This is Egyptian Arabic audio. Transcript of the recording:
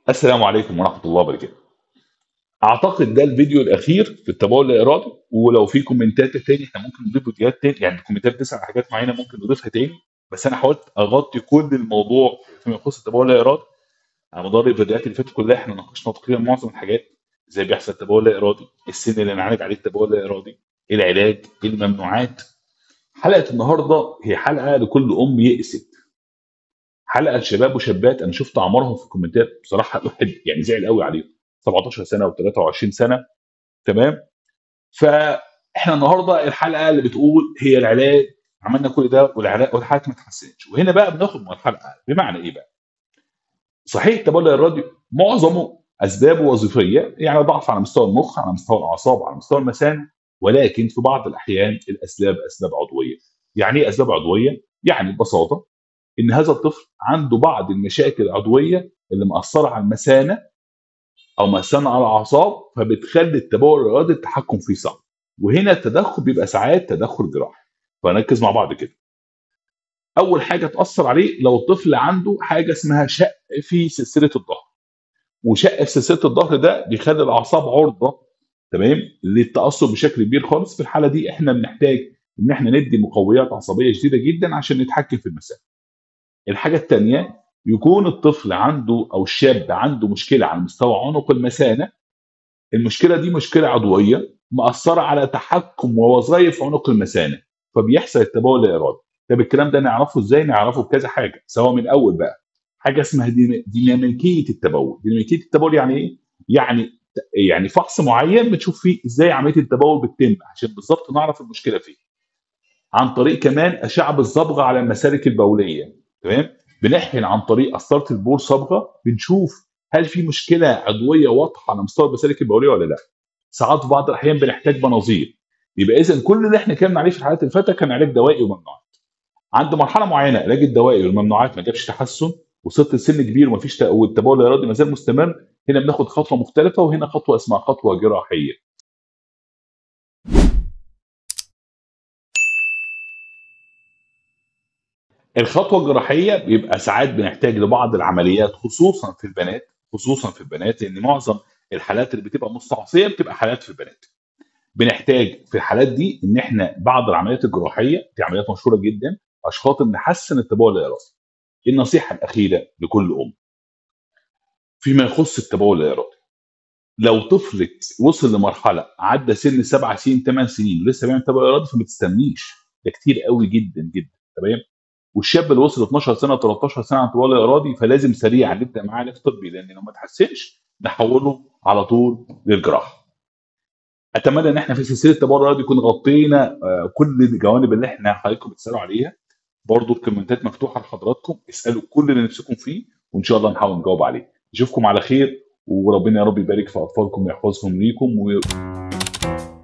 السلام عليكم ورحمة الله وبركاته. أعتقد ده الفيديو الأخير في التبول الإرادي ولو في كومنتات تاني احنا ممكن نضيف فيديوهات تاني يعني الكومنتات بتسأل على حاجات معينة ممكن نضيفها تاني بس أنا حاولت أغطي كل الموضوع فيما يخص التبول الإرادي على مدار الفيديوهات اللي فاتت كلها احنا ناقشنا تقريبا معظم الحاجات ازاي بيحصل التبول الإرادي السن اللي نعالج عليه التبول الإرادي إيه العلاج إيه الممنوعات حلقة النهاردة هي حلقة لكل أم يئست حلقه لشباب وشابات انا شفت اعمارهم في الكومنتات بصراحه الواحد يعني زعل قوي عليهم 17 سنه و23 سنه تمام فاحنا النهارده الحلقه اللي بتقول هي العلاج عملنا كل ده والعلاج والحاله ما اتحسنتش وهنا بقى بناخد من الحلقه بمعنى ايه بقى؟ صحيح التبول الراديو معظمه اسبابه وظيفيه يعني ضعف على مستوى المخ على مستوى الاعصاب على مستوى المثانه ولكن في بعض الاحيان الاسباب اسباب عضويه يعني ايه اسباب عضويه؟ يعني ببساطه ان هذا الطفل عنده بعض المشاكل العضويه اللي مأثره على المثانه او مأثره على الاعصاب فبتخلي التبول الارادي التحكم فيه صعب وهنا التدخل بيبقى ساعات تدخل جراحي فنركز مع بعض كده اول حاجه تاثر عليه لو الطفل عنده حاجه اسمها شق في سلسله الظهر وشق في سلسله الظهر ده بيخلي الاعصاب عرضه تمام للتاثر بشكل كبير خالص في الحاله دي احنا بنحتاج ان احنا ندي مقويات عصبيه شديده جدا عشان نتحكم في المسافه الحاجه الثانيه يكون الطفل عنده او الشاب عنده مشكله على مستوى عنق المثانه المشكله دي مشكله عضويه مأثره على تحكم ووظائف عنق المثانه فبيحصل التبول الارادي طب الكلام ده نعرفه ازاي نعرفه بكذا حاجه سواء من الاول بقى حاجه اسمها دينا- ديناميكيه التبول ديناميكيه التبول يعني ايه يعني يعني فحص معين بتشوف فيه ازاي عمليه التبول بتتم عشان بالظبط نعرف المشكله فين عن طريق كمان اشعه بالصبغه على المسالك البوليه تمام بنحقن عن طريق قسطره البول صبغه بنشوف هل في مشكله عضويه واضحه على مستوى المسالك البوليه ولا لا ساعات في بعض الاحيان بنحتاج مناظير يبقى اذا كل اللي احنا اتكلمنا عليه في الحالات اللي فاتت كان علاج دوائي وممنوعات عند مرحله معينه علاج الدوائي والممنوعات ما جابش تحسن وصلت لسن كبير ومفيش ت- والتبول الارادي ما زال مستمر هنا بناخد خطوه مختلفه وهنا خطوه اسمها خطوه جراحيه الخطوه الجراحيه بيبقى ساعات بنحتاج لبعض العمليات خصوصا في البنات خصوصا في البنات لان معظم الحالات اللي بتبقى مستعصيه بتبقى حالات في البنات بنحتاج في الحالات دي ان احنا بعض العمليات الجراحيه دي عمليات مشهوره جدا عشان خاطر نحسن التبول الارادي النصيحه الاخيره لكل ام فيما يخص التبول الارادي لو طفلك وصل لمرحله عدى سن سبع سنين ثمان سنين ولسه بيعمل تبول ارادي فما تستنيش ده كتير قوي جدا جدا تمام والشاب اللي وصل 12 سنه 13 سنه عن التبول الارادي فلازم سريعا نبدا معاه علاج طبي لان لو ما تحسنش نحوله على طول للجراحه. اتمنى ان احنا في سلسله التبول الارادي نكون غطينا آه، كل الجوانب اللي احنا حضراتكم بتسالوا عليها برضو الكومنتات مفتوحه لحضراتكم اسالوا كل اللي نفسكم فيه وان شاء الله نحاول نجاوب عليه. اشوفكم على خير وربنا يا رب يبارك في اطفالكم ويحفظهم ليكم و...